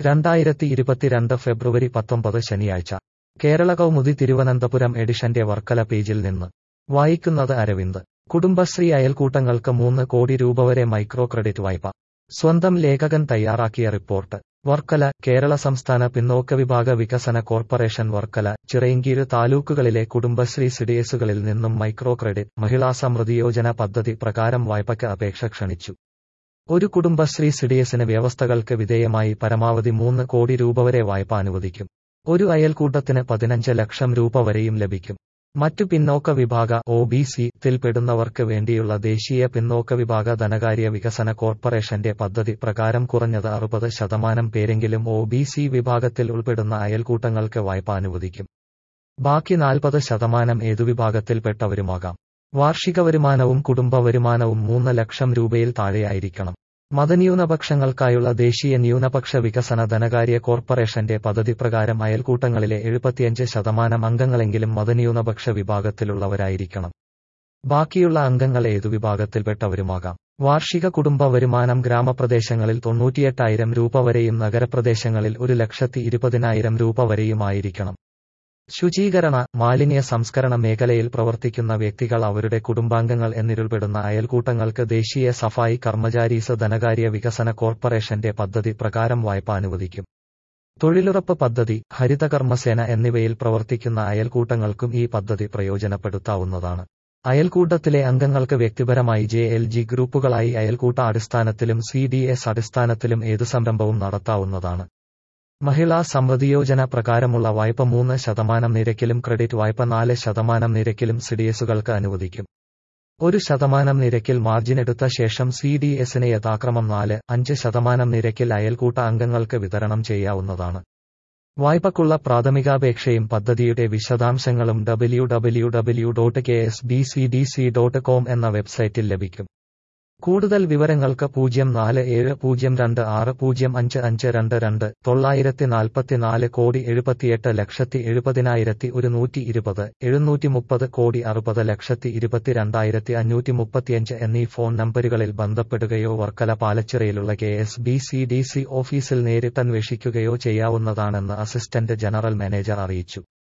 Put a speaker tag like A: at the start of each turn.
A: രണ്ടായിരത്തി ഇരുപത്തിരണ്ട് ഫെബ്രുവരി പത്തൊമ്പത് ശനിയാഴ്ച കേരള കൗമുദി തിരുവനന്തപുരം എഡിഷന്റെ വർക്കല പേജിൽ നിന്ന് വായിക്കുന്നത് അരവിന്ദ് കുടുംബശ്രീ അയൽക്കൂട്ടങ്ങൾക്ക് മൂന്ന് കോടി രൂപ വരെ മൈക്രോ ക്രെഡിറ്റ് വായ്പ സ്വന്തം ലേഖകൻ തയ്യാറാക്കിയ റിപ്പോർട്ട് വർക്കല കേരള സംസ്ഥാന പിന്നോക്ക വിഭാഗ വികസന കോർപ്പറേഷൻ വർക്കല ചിറയൻകീഴ് താലൂക്കുകളിലെ കുടുംബശ്രീ സിഡിഎസുകളിൽ നിന്നും മൈക്രോ ക്രെഡിറ്റ് മഹിളാ സമൃദ്ധി യോജന പദ്ധതി പ്രകാരം വായ്പയ്ക്ക് അപേക്ഷ ക്ഷണിച്ചു ഒരു കുടുംബശ്രീ സിഡിഎസിന് വ്യവസ്ഥകൾക്ക് വിധേയമായി പരമാവധി മൂന്ന് കോടി രൂപ വരെ വായ്പ അനുവദിക്കും ഒരു അയൽക്കൂട്ടത്തിന് പതിനഞ്ച് ലക്ഷം രൂപ വരെയും ലഭിക്കും മറ്റു പിന്നോക്ക വിഭാഗ ഒ ബി സി ത്തിൽപ്പെടുന്നവർക്ക് വേണ്ടിയുള്ള ദേശീയ പിന്നോക്ക വിഭാഗ ധനകാര്യ വികസന കോർപ്പറേഷന്റെ പദ്ധതി പ്രകാരം കുറഞ്ഞത് അറുപത് ശതമാനം പേരെങ്കിലും ഒ ബി സി വിഭാഗത്തിൽ ഉൾപ്പെടുന്ന അയൽക്കൂട്ടങ്ങൾക്ക് വായ്പ അനുവദിക്കും ബാക്കി നാൽപ്പത് ശതമാനം ഏതു വിഭാഗത്തിൽപ്പെട്ടവരുമാകാം വാർഷിക വരുമാനവും കുടുംബ വരുമാനവും മൂന്ന് ലക്ഷം രൂപയിൽ താഴെയായിരിക്കണം മതന്യൂനപക്ഷങ്ങൾക്കായുള്ള ദേശീയ ന്യൂനപക്ഷ വികസന ധനകാര്യ കോർപ്പറേഷന്റെ പദ്ധതി പ്രകാരം അയൽക്കൂട്ടങ്ങളിലെ എഴുപത്തിയഞ്ച് ശതമാനം അംഗങ്ങളെങ്കിലും മതന്യൂനപക്ഷ വിഭാഗത്തിലുള്ളവരായിരിക്കണം ബാക്കിയുള്ള അംഗങ്ങൾ ഏതു വിഭാഗത്തിൽപ്പെട്ടവരുമാകാം വാർഷിക കുടുംബ വരുമാനം ഗ്രാമപ്രദേശങ്ങളിൽ തൊണ്ണൂറ്റിയെട്ടായിരം രൂപ വരെയും നഗരപ്രദേശങ്ങളിൽ ഒരു ലക്ഷത്തി ഇരുപതിനായിരം രൂപ വരെയുമായിരിക്കണം ശുചീകരണ മാലിന്യ സംസ്കരണ മേഖലയിൽ പ്രവർത്തിക്കുന്ന വ്യക്തികൾ അവരുടെ കുടുംബാംഗങ്ങൾ എന്നിരുൾപ്പെടുന്ന അയൽക്കൂട്ടങ്ങൾക്ക് ദേശീയ സഫായി കർമ്മചാരീസ് ധനകാര്യ വികസന കോർപ്പറേഷന്റെ പദ്ധതി പ്രകാരം വായ്പ അനുവദിക്കും തൊഴിലുറപ്പ് പദ്ധതി ഹരിതകർമ്മസേന എന്നിവയിൽ പ്രവർത്തിക്കുന്ന അയൽക്കൂട്ടങ്ങൾക്കും ഈ പദ്ധതി പ്രയോജനപ്പെടുത്താവുന്നതാണ് അയൽക്കൂട്ടത്തിലെ അംഗങ്ങൾക്ക് വ്യക്തിപരമായി ജെ എൽ ജി ഗ്രൂപ്പുകളായി അയൽക്കൂട്ട അടിസ്ഥാനത്തിലും സി ഡി എസ് അടിസ്ഥാനത്തിലും ഏതു സംരംഭവും നടത്താവുന്നതാണ് മഹിളാ സമൃദ്ധിയോജന പ്രകാരമുള്ള വായ്പ മൂന്ന് ശതമാനം നിരക്കിലും ക്രെഡിറ്റ് വായ്പ നാല് ശതമാനം നിരക്കിലും സിഡിഎസുകൾക്ക് അനുവദിക്കും ഒരു ശതമാനം നിരക്കിൽ മാർജിൻ എടുത്ത ശേഷം സി ഡി എസിന് യഥാക്രമം നാല് അഞ്ച് ശതമാനം നിരക്കിൽ അയൽക്കൂട്ട അംഗങ്ങൾക്ക് വിതരണം ചെയ്യാവുന്നതാണ് വായ്പക്കുള്ള പ്രാഥമികാപേക്ഷയും പദ്ധതിയുടെ വിശദാംശങ്ങളും W W W dot K S B C D C dot com എന്ന വെബ്സൈറ്റിൽ ലഭിക്കും കൂടുതൽ വിവരങ്ങൾക്ക് പൂജ്യം നാല് ഏഴ് പൂജ്യം രണ്ട് ആറ് പൂജ്യം അഞ്ച് അഞ്ച് രണ്ട് രണ്ട് തൊള്ളായിരത്തി നാൽപ്പത്തിനാല് കോടി എഴുപത്തിയെട്ട് ലക്ഷത്തി എഴുപതിനായിരത്തി ഒരുന്നൂറ്റി ഇരുപത് എഴുന്നൂറ്റി മുപ്പത് കോടി അറുപത് ലക്ഷത്തി ഇരുപത്തിരണ്ടായിരത്തി അഞ്ഞൂറ്റി മുപ്പത്തിയഞ്ച് എന്നീ ഫോൺ നമ്പരുകളിൽ ബന്ധപ്പെടുകയോ വർക്കല പാലച്ചിറയിലുള്ള K S B C D C ഓഫീസിൽ നേരിട്ടന്വേഷിക്കുകയോ ചെയ്യാവുന്നതാണെന്ന് അസിസ്റ്റന്റ് ജനറൽ മാനേജർ അറിയിച്ചു